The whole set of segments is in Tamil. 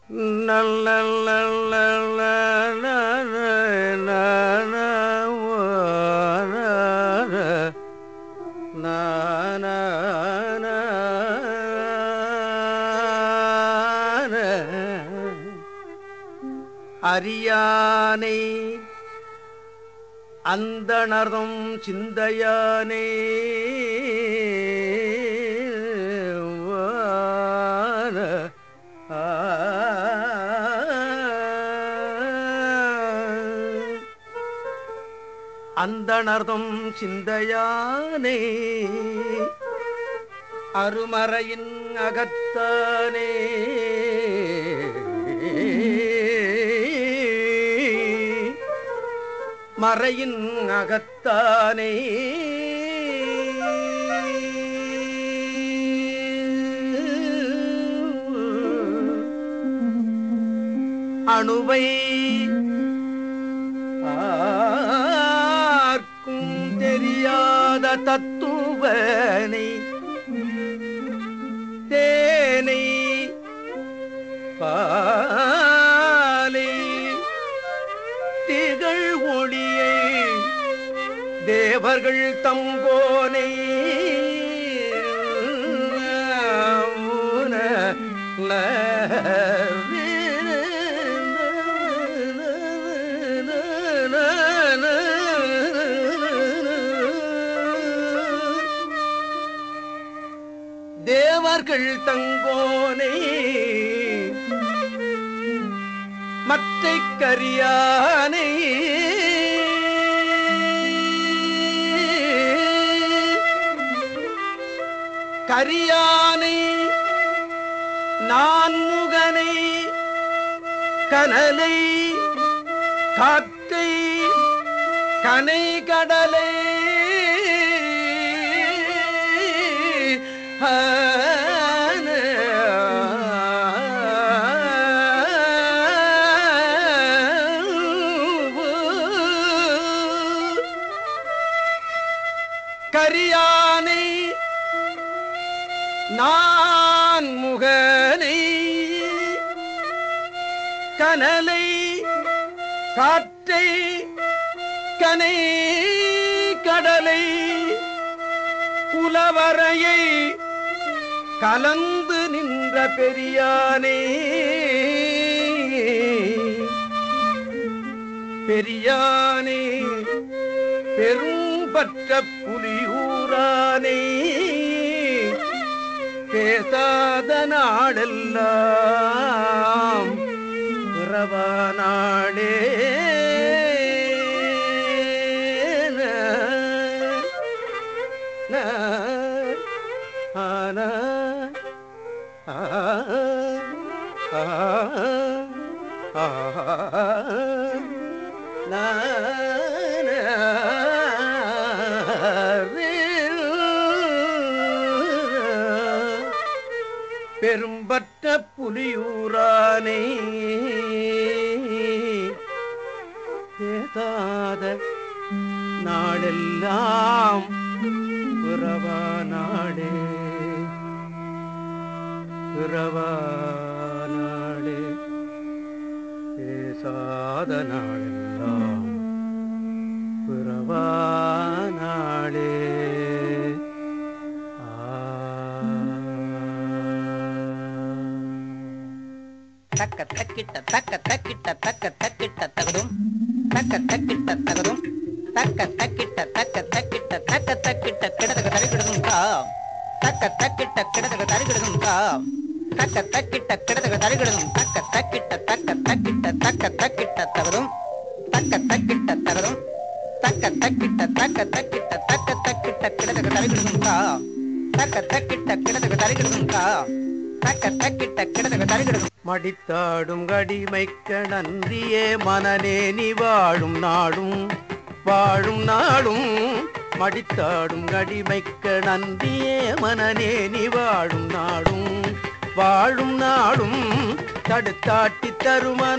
அறியானை அந்தணர்தும் சிந்தையானே அந்தணர்தும் சிந்தையானே அருமறையின் அகத்தானே மறையின் அகத்தானே அணுவை ஆர்க்கும் தெரியாத தத்துவனை தேனை பாலை திகழ் ஒளியை தேவர்கள் தம்போனை தேவர்கள் தங்கோனை மற்றை கரியானை கரியானை நான்முகனை கனலை காற்றை கனை கடலை கரியானை நான் முகனை கனலை காற்றை கனை கடலை புலவரையை கலந்து நின்ற பெரியானே பெரியானே பெரும் பற்ற புலியூரானே பேசாத நாடெல்லாம் பிறவா நாடே ஆன பெரும்பற்ற புலியூரானே பேசாத நாடெல்லாம் பிறவா நாடே பிறவா நாடே பேசாத நாடெல்லாம் பிறவா நாடே தக்க தக்கிட்ட தக்க தக்கிட்ட தக்க தக்கிட்ட தகதும் தக்க தக்கிட்ட தகதும் தக்க தக்கிட்ட தக்க தக்கிட்ட தக்க தக்கிட்ட கிடதக தரிகிடதும் கா தக்க தக்கிட்ட கிடதக தரிகிடதும் கா தக்க தக்கிட்ட கிடதக தரிகிடதும் தக்க தக்கிட்ட தக்க தக்கிட்ட தக்க தக்கிட்ட தகதும் தக்க தக்கிட்ட தகதும் தக்க தக்கிட்ட தக்க தக்கிட்ட தக்க தக்கிட்ட கிடதக தரிகிடதும் கா தக்க தக்கிட்ட கிடதக தரிகிடதும் கா தக்க தக்கிட்ட கிடதக தரிகிடதும் மடித்தாடும் கடிமைக்க நன்றியே மனநே நீ வாழும் நாடும் வாழும் நாடும் மடித்தாடும் கடிமைக்க நன்றியே மனநே நீ வாழும் நாடும் வாழும் நாடும் தடுத்தாட்டி தருமன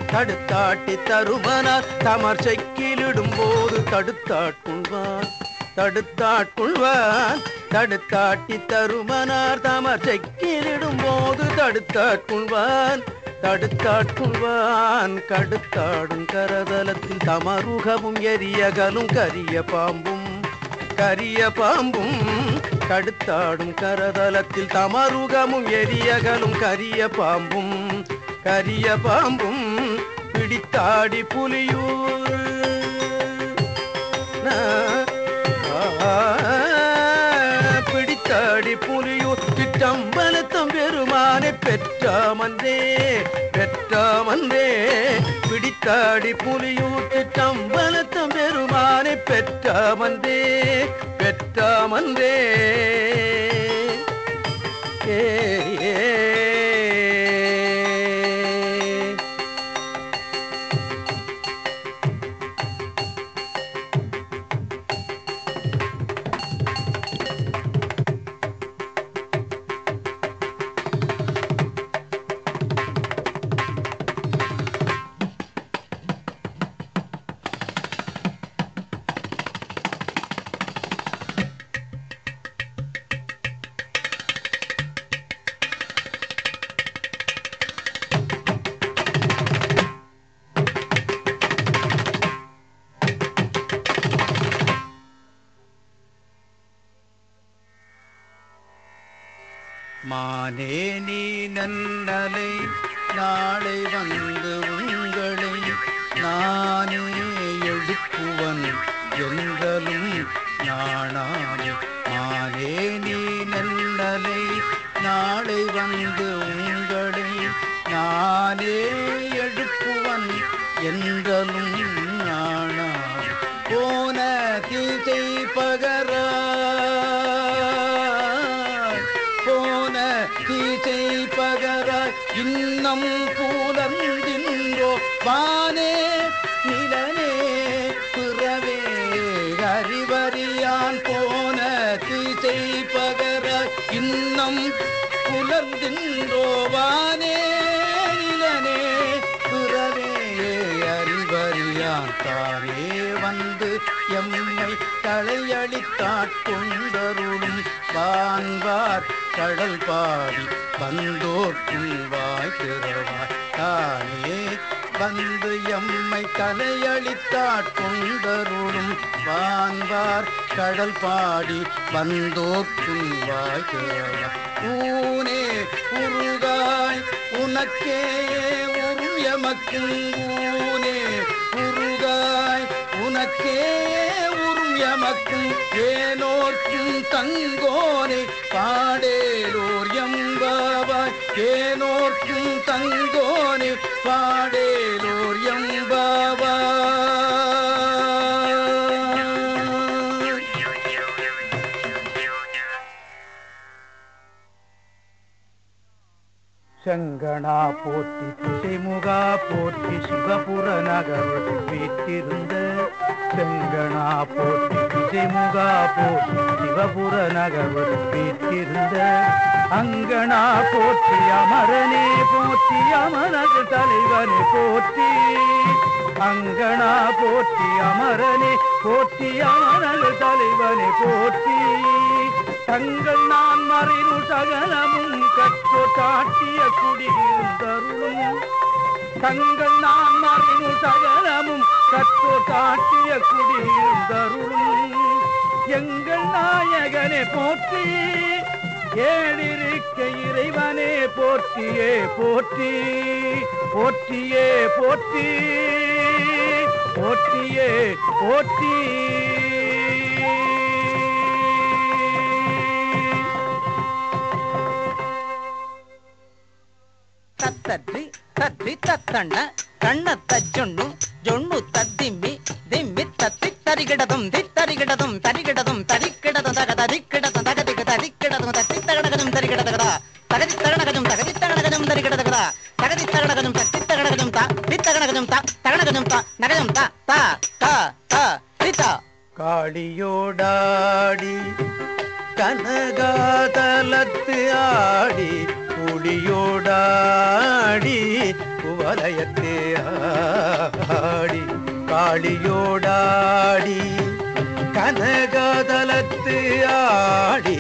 தடுத்தாட்டி தருமனார் தமர் செக்கிலிடும் போது தடுத்தாட்குள்வார் தடுத்தாட்கொள்வான் தடுத்தாட்டி தருமனார் தமர் செக்கிலிடும் போது தடுத்தாட்கொள்வான் தடுத்தாட்கொள்வான் கடுத்தாடும் கரதலத்தில் தமருகவும் எரியகலும் கரிய பாம்பும் கரிய பாம்பும் கடுத்தாடும் கரதலத்தில் தமருகமும் எரியகலும் கரிய பாம்பும் கரிய பாம்பும் பிடித்தாடி புலியூர் பிடித்தாடி புலியூர் சிற்றம்பலத்தம் பெருமானை பெற்றாமன்றே பெற்றாமன்றே பிடித்தாடி புலியூர் சிற்றம்பலத்தம் பெருமானை பெற்றாமன்றே பெற்றாமன்றே ஏ ஏ மானே நீ நன்னலை நாளை வந்து உங்களை நானே எழுப்புவன் என்றலும் நாணாமே மானே நீ நன்னலை நாளை வந்து உங்களை நானே எழுப்புவன் என்றலும் நாணாமே போன திசை பகரா போன தீசை பகராய் இன்னம் பூலந்தின்றோ வானே நிலனே பிறவே அறிவறியான் போன தீசை பகராய் இன்னம் புலர்ந்தின்றோ வானே நிலனே பிறவே அறிவறியான் தானே வந்து எம்மை தலையளித்தாட்கொண்டருளும் வான்வார் கடல் பாடி வந்தோர்க்கும் வாய் திறவாய் தானே வந்து எம்மை தலையளித்தாட்கொண்டருளும் வான்வார் கடல் பாடி வந்தோர்க்கும் வாய் திறவாய் ஊனே உருகாய் உனக்கே உரும் எமக்கும் ஊனே உருகாய் உனக்கே உரும் எமக்கும் ஏனோர்க்கும் தங்கோனே பாடேலோர் எம்பாவாய் ஏனோர்க்கும் தங்கோனே பாடேலோர் எம்பாவாய் செங்கணா போற்றி திசைமுகா போற்றி சிவபுர நகர் வீட்டிருந்த செங்கணா போற்றி திசைமுகா போற்றி சிவபுர நகர் வீட்டிருந்த அங்கனா போற்றி அமரனே போற்றி அமரது தலைவனே போற்றி அங்கனா போற்றி அமரனே போற்றி அமரது தலைவனே போற்றி தங்கள் நான் மறைவு சகலமும் கற்றோ காட்டிய குடியிருந்தருளும் தங்கள் நான் மறைவு சகலமும் கற்றோ காட்டிய குடியிருந்தருளும் எங்கள் நாயகனே போற்றி ஏழிருக்க இறைவனே போற்றியே போற்றி போற்றியே போற்றி போற்றியே போற்றி తత్తద్రి తద్రి తత్తಣ್ಣ కಣ್ణ తజ్జుండు జొండు తద్దిమ్మి దిమ్మి తత్తి తరిగిడదుం దిత్తరిగిడదుం తరిగిడదుం తరిక్కిడదు తగ తరిక్కిడదు తగ దిగ తరిక్కిడదు తత్తి తగడగదుం తరిగిడదగద తగది తగడగదుం తగది తగడగదుం తరిగిడదగద తగది తగడగదుం తత్తి తగడగదుం త దిత్తగడగదుం త తగడగదుం త నగదుం త త త త రిత காளியோடாடி கனகாதலத்து ஆடி குடியோடாடி குவலயத்தே ஆடி காளியோடாடி கனகதலத்து ஆடி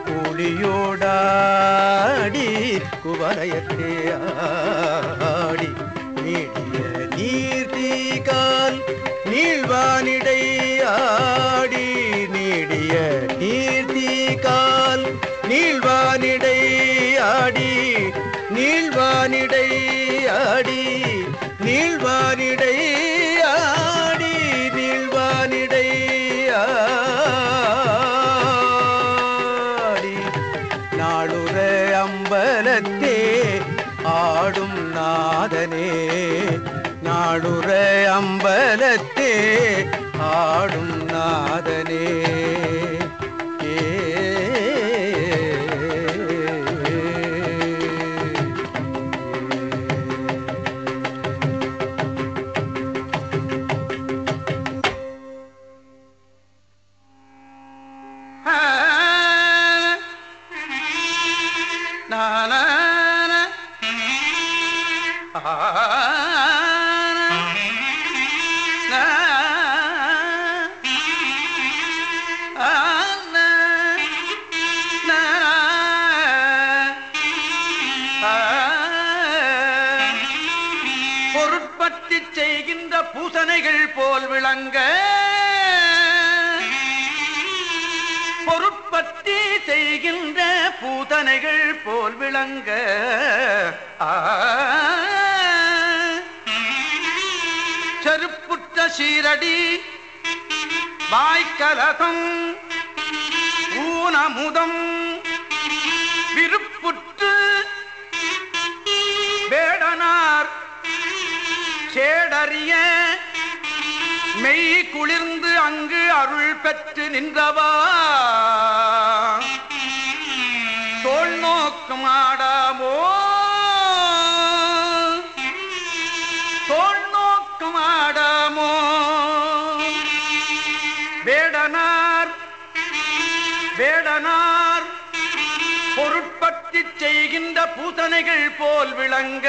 புலியோடாடி குவலயத்தே ஆடி நீடிய நீர்த்தீகால் நீழ்வானிடை ஆடி நீடிய நீர்த்தீகால் நீழ்வானிடை ஆடி நீழ்வானிடை ஆடி நீழ்வானிடை ஆடி நீழ்வானிடை ஆடி நாளுற அம்பலத்தே ஆடும் நாதனே நாளுற அம்பலத்தே ஆடும் நாதனே ஏ பொருட்பற்றி செய்கின்ற பூசனைகள் போல் விளங்க பொருட்பற்றி செய்கின்ற பூதனைகள் போல் விளங்க ஆ. செருப்புற்ற சீரடி வாய்க்கலகம் ஊனமுதம் விருப்புற்று வேடனார் சேடறிய மெய் குளிர்ந்து அங்கு அருள் பெற்று நின்றவா தோல் நோக்கம் ஆடாமோ தோல் நோக்கம் ஆடாமோ வேடனார் வேடனார் பொருட்பற்றி செய்கின்ற பூசனைகள் போல் விளங்க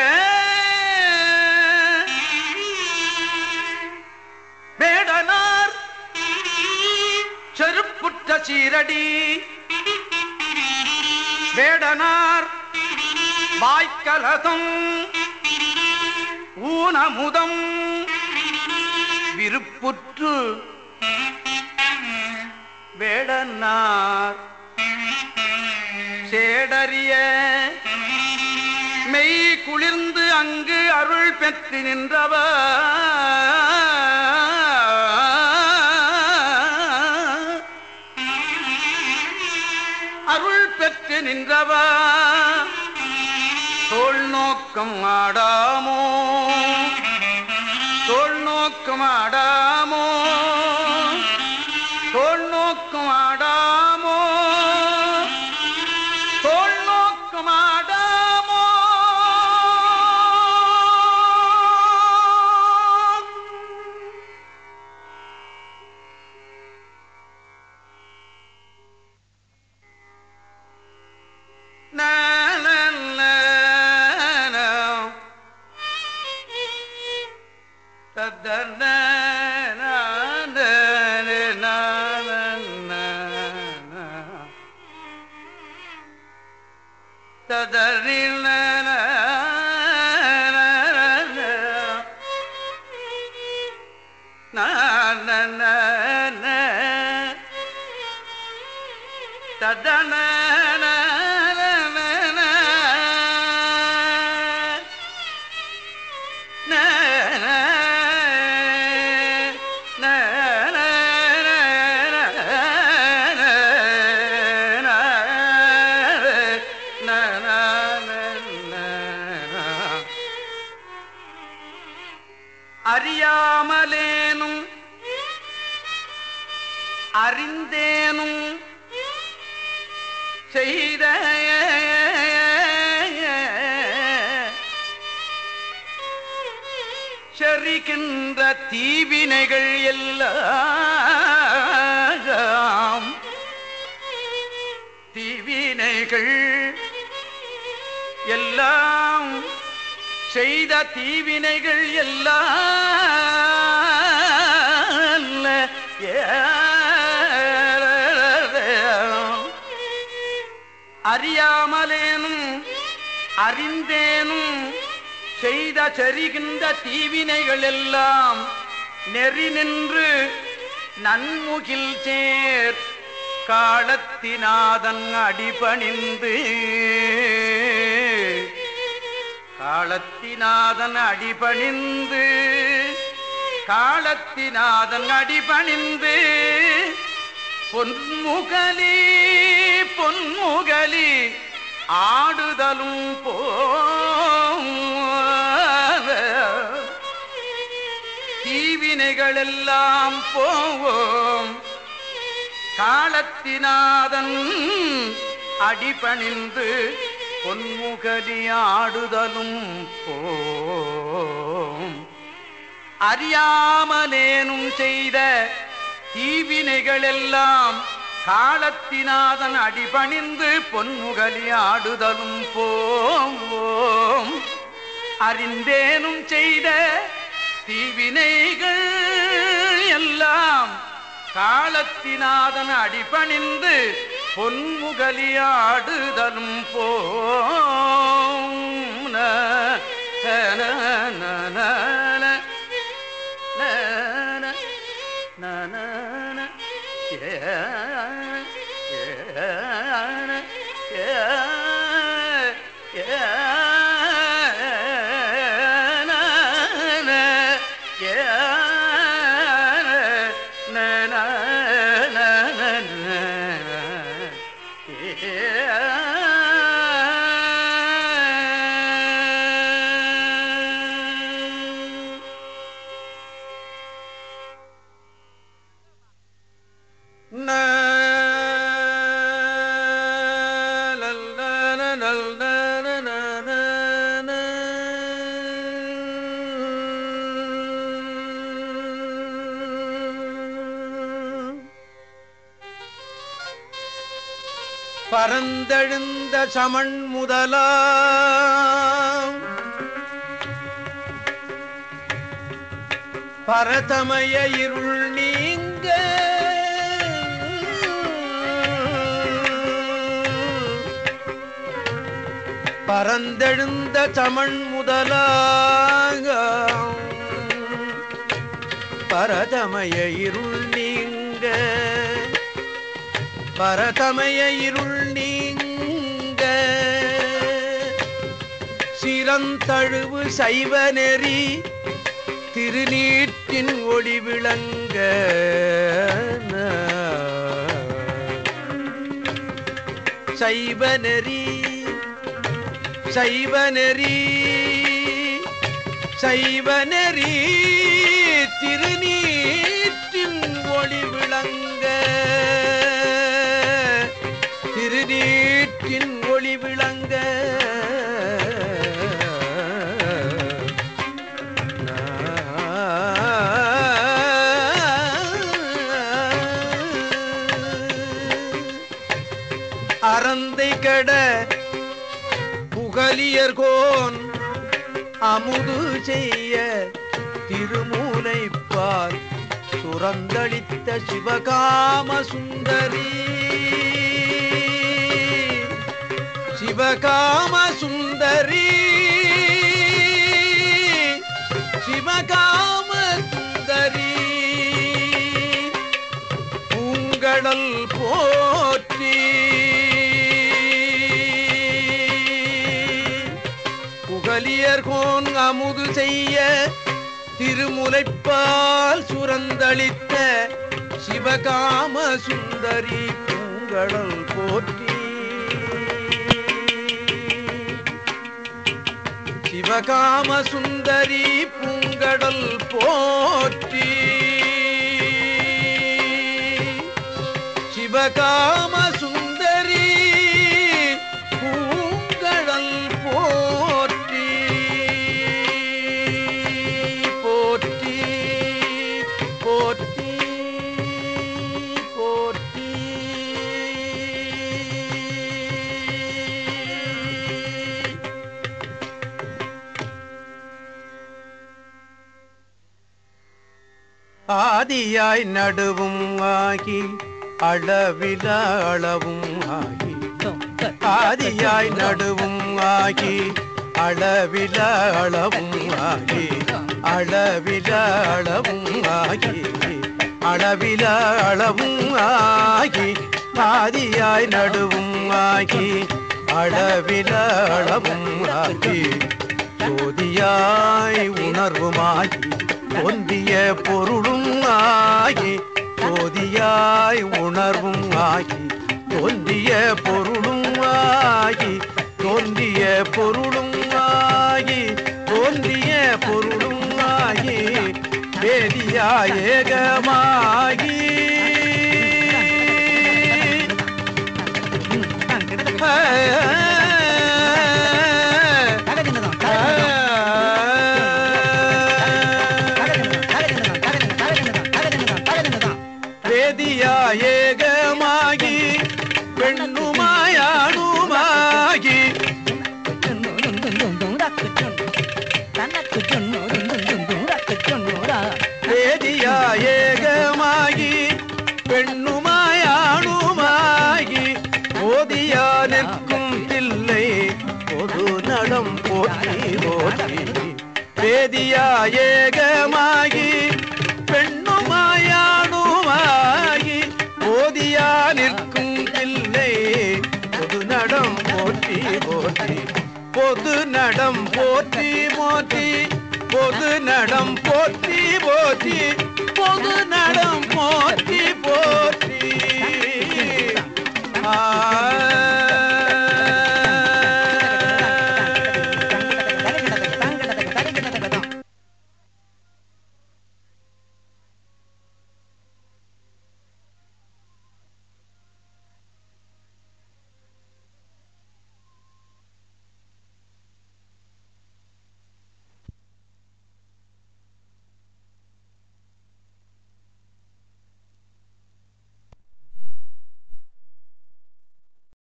வேடனார் செருப்புற்ற சீரடி வேடனார் வாய்க்கலகம் ஊனமுதம் விருப்புற்று வேடனார் சேடறிய மெய் குளிர்ந்து அங்கு அருள் பெற்று நின்றவா அருள் பெற்று நின்றவா தோல் நோக்கம் ஆடாமோ தோல் நோக்கம் ஆடாமோ தோல் நோக்கம் ஆடாமோ தோல் நோக்கம் ஆடாமோ na na na na da da na na na na na na na da da ni na na na na na na na da da na na na na na na na na na அறியாமலேனும் அறிந்தேனும் செய்த செறிகின்ற தீவினைகள் எல்லாம் தீவினைகள் எல்லாம் செய்த தீவினைகள் எல்லாம் அறியாமலேனும் அறிந்தேனும் செய்த செரிகின்ற தீவினைகள் எல்லாம் நெறி நின்று நன்முகில் சேர் காலத்தினாதன் அடிபணிந்து காலத்தினாதன் அடிபணிந்து காலத்தினாதன் அடிபணிந்து பொன்முகலி பொன்முகலி ஆடுதலும் போ தீவினைகள் எல்லாம் போவோம் காலத்தினாதன் அடிபணிந்து பொன்முகலி ஆடுதலும் போம் அறியாமலேனும் செய்த தீவினைகள் எல்லாம் காலத்தினாதன் அடிபணிந்து பொன்முகலி ஆடுதலும் போம் அறிந்தேனும் செய்த தீவினைகள் எல்லாம் காலத்தினாதன் அடிபணிந்து பொன்முகலி ஆடுதலும் போம் ந, ந, ந, ந, ந. Na, na, na, na, na. Yeah, yeah, yeah, yeah, na, na, yeah, na, na, na, na, na. Yeah. Na la la la la la la la la la. பரந்தெழுந்த சமன் முதலாம் பரதமய இருள் நீங்க பரந்தெழுந்த சமன் முதலாக பரதமய இருள் நீங்க பரதமய இருள் நீங்க சிரந்தழுவு சைவ நெறி திருநீற்றின் ஒளி விளங்க சைவ நெறி சைவ நெறி சைவ நெறி திருநீற்றின் ஒளி விளங்க திருநீற்றின் ஒளி விளங்க அறந்தை கட புகலியர்கோன் அமுது செய்ய திருமூலைப்பால் சுரந்தளித்த சிவகாம சுந்தரி சிவகாம சுந்தரி சிவகாம சுந்தரி பூங்கடல் போற்றி புகலியர்கோன் அமுது செய்ய திருமுலைப்பால் சுரந்தளித்த சிவகாம சுந்தரி பூங்கடல் போற்றி சிவகாம சுந்தரி பூங்கடல் போற்றி சிவகாம சுந்தரி பூங்கடல் போற்றி போற்றி போற்றி போற்றி ஆதியாய் நடுவும் ஆகி அளவில அளவும் ஆகி ஆதியாய் நடுவும் ஆகி அளவில அளவும் ஆகி அளவில அளவும் ஆகி அளவில அளவும் ஆகி ஆதியாய் நடுவும் ஆகி அளவில அளவும் ஆகி ஜோதியாய் உணர்வுமாகி ஒன்றிய பொருளும் ஆகி ஜோதியாய் உணர்வும் ஆகி தோன்றிய பொருளும் ஆகி தோன்றிய பொருளும் ஆகி தோன்றிய பொருளும் ஆகி வேதியா ஏகமாகி தகதினதான் தகதினதான் தகதினதான் தகதினதான் தகதினதான் வேதியா ஏகமாகி பெண்ணுமாயானுமாகி வேதியா ஏகமாகி பெண்ணுமாயானுமாகி ஓதியா நிற்கும் தில்லை பொது நடம் போற்றி போற்றி வேதியா ஏகமாகி பெண்ணுமாயானுமாகி ஓதியா நிற்கும் தில்லை பொது நடம் போற்றி போற்றி பொது நடம் போற்றி போற்றி பொது நடம் போற்றி போற்றி பொது நடம் போற்றி போற்றி